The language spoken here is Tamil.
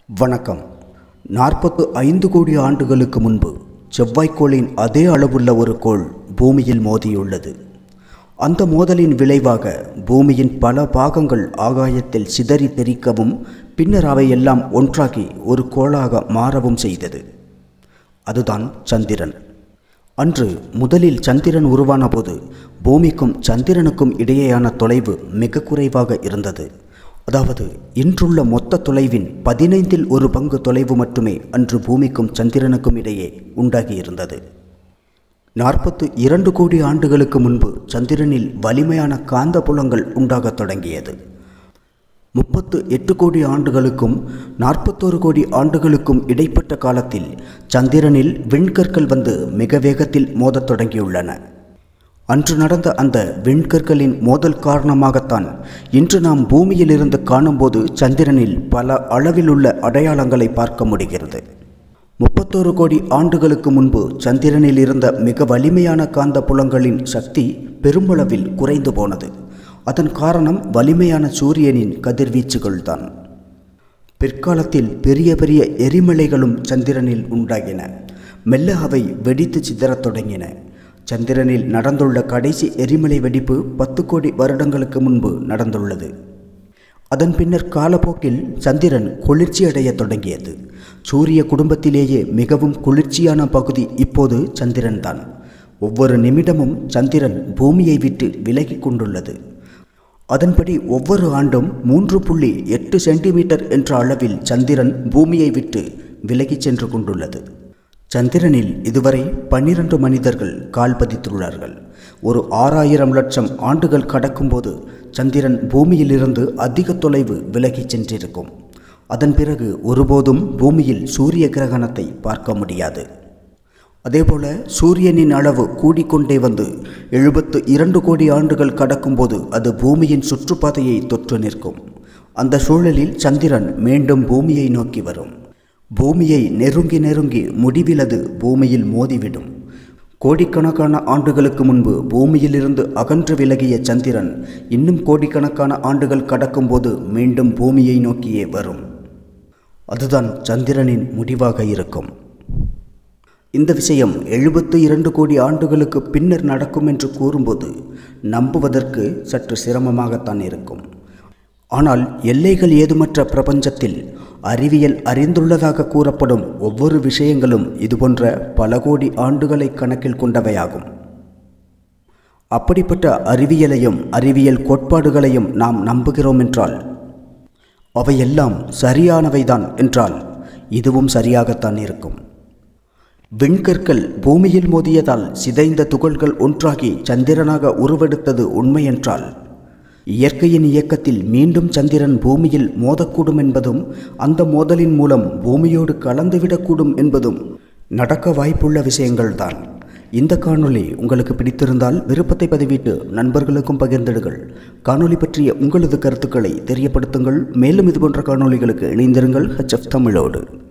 வணக்கம் நாற்பத்து ஐந்து கோடி ஆண்டுகளுக்கு முன்பு செவ்வாய்க்கோளின் அதே அளவுள்ள ஒரு கோள் பூமியில் மோதியுள்ளது அந்த மோதலின் விளைவாக பூமியின் பல பாகங்கள் ஆகாயத்தில் சிதறி தெறிக்கவும் பின்னர் அவையெல்லாம் ஒன்றாகி ஒரு கோளாக மாறவும் செய்தது அதுதான் சந்திரன் அன்று முதலில் சந்திரன் உருவான போது பூமிக்கும் சந்திரனுக்கும் இடையேயான தொலைவு மிக குறைவாக இருந்தது அதாவது இன்றுள்ள மொத்த தொலைவின் பதினைந்தில் ஒரு பங்கு தொலைவு மட்டுமே அன்று பூமிக்கும் சந்திரனுக்கும் இடையே உண்டாகியிருந்தது நாற்பத்து இரண்டு கோடி ஆண்டுகளுக்கு முன்பு சந்திரனில் வலிமையான காந்த புலங்கள் உண்டாகத் தொடங்கியது முப்பத்து எட்டு கோடி ஆண்டுகளுக்கும் நாற்பத்தோரு கோடி ஆண்டுகளுக்கும் இடைப்பட்ட காலத்தில் சந்திரனில் விண்கற்கள் வந்து மிக வேகத்தில் மோதத் தொடங்கியுள்ளன அன்று நடந்த அந்த விண்கற்களின் மோதல் காரணமாகத்தான் இன்று நாம் பூமியிலிருந்து காணும்போது சந்திரனில் பல அளவிலுள்ள அடையாளங்களை பார்க்க முடிகிறது முப்பத்தோரு கோடி ஆண்டுகளுக்கு முன்பு சந்திரனில் இருந்த மிக வலிமையான காந்த புலங்களின் சக்தி பெருமளவில் குறைந்து போனது அதன் காரணம் வலிமையான சூரியனின் கதிர்வீச்சுகள்தான் பிற்காலத்தில் பெரிய பெரிய எரிமலைகளும் சந்திரனில் உண்டாகின மெல்ல அவை வெடித்து சிதறத் தொடங்கின சந்திரனில் நடந்துள்ள கடைசி எரிமலை வெடிப்பு பத்து கோடி வருடங்களுக்கு முன்பு நடந்துள்ளது அதன் பின்னர் காலப்போக்கில் சந்திரன் குளிர்ச்சி அடையத் தொடங்கியது சூரிய குடும்பத்திலேயே மிகவும் குளிர்ச்சியான பகுதி இப்போது சந்திரன்தான் ஒவ்வொரு நிமிடமும் சந்திரன் பூமியை விட்டு விலகி கொண்டுள்ளது அதன்படி ஒவ்வொரு ஆண்டும் மூன்று புள்ளி எட்டு சென்டிமீட்டர் என்ற அளவில் சந்திரன் பூமியை விட்டு விலகிச் சென்று கொண்டுள்ளது சந்திரனில் இதுவரை பன்னிரண்டு மனிதர்கள் கால் பதித்துள்ளார்கள் ஒரு ஆறாயிரம் லட்சம் ஆண்டுகள் கடக்கும்போது சந்திரன் பூமியிலிருந்து அதிக தொலைவு விலகிச் சென்றிருக்கும் அதன் பிறகு ஒருபோதும் பூமியில் சூரிய கிரகணத்தை பார்க்க முடியாது அதேபோல சூரியனின் அளவு கூடிக்கொண்டே வந்து எழுபத்து இரண்டு கோடி ஆண்டுகள் கடக்கும்போது அது பூமியின் சுற்றுப்பாதையை தொற்று நிற்கும் அந்த சூழலில் சந்திரன் மீண்டும் பூமியை நோக்கி வரும் பூமியை நெருங்கி நெருங்கி முடிவிலது பூமியில் மோதிவிடும் கோடிக்கணக்கான ஆண்டுகளுக்கு முன்பு பூமியிலிருந்து அகன்று விலகிய சந்திரன் இன்னும் கோடிக்கணக்கான ஆண்டுகள் கடக்கும்போது மீண்டும் பூமியை நோக்கியே வரும் அதுதான் சந்திரனின் முடிவாக இருக்கும் இந்த விஷயம் எழுபத்து இரண்டு கோடி ஆண்டுகளுக்கு பின்னர் நடக்கும் என்று கூறும்போது நம்புவதற்கு சற்று சிரமமாகத்தான் இருக்கும் ஆனால் எல்லைகள் ஏதுமற்ற பிரபஞ்சத்தில் அறிவியல் அறிந்துள்ளதாக கூறப்படும் ஒவ்வொரு விஷயங்களும் இதுபோன்ற பல கோடி ஆண்டுகளை கணக்கில் கொண்டவையாகும் அப்படிப்பட்ட அறிவியலையும் அறிவியல் கோட்பாடுகளையும் நாம் நம்புகிறோம் என்றால் அவையெல்லாம் சரியானவைதான் என்றால் இதுவும் சரியாகத்தான் இருக்கும் விண்கற்கள் பூமியில் மோதியதால் சிதைந்த துகள்கள் ஒன்றாகி சந்திரனாக உருவெடுத்தது உண்மை என்றால் இயற்கையின் இயக்கத்தில் மீண்டும் சந்திரன் பூமியில் மோதக்கூடும் என்பதும் அந்த மோதலின் மூலம் பூமியோடு கலந்துவிடக்கூடும் என்பதும் நடக்க வாய்ப்புள்ள விஷயங்கள்தான் இந்த காணொளி உங்களுக்கு பிடித்திருந்தால் விருப்பத்தை பதிவிட்டு நண்பர்களுக்கும் பகிர்ந்திடுங்கள் காணொளி பற்றிய உங்களது கருத்துக்களை தெரியப்படுத்துங்கள் மேலும் இதுபோன்ற காணொளிகளுக்கு இணைந்திருங்கள் ஹெச்எஃப் தமிழோடு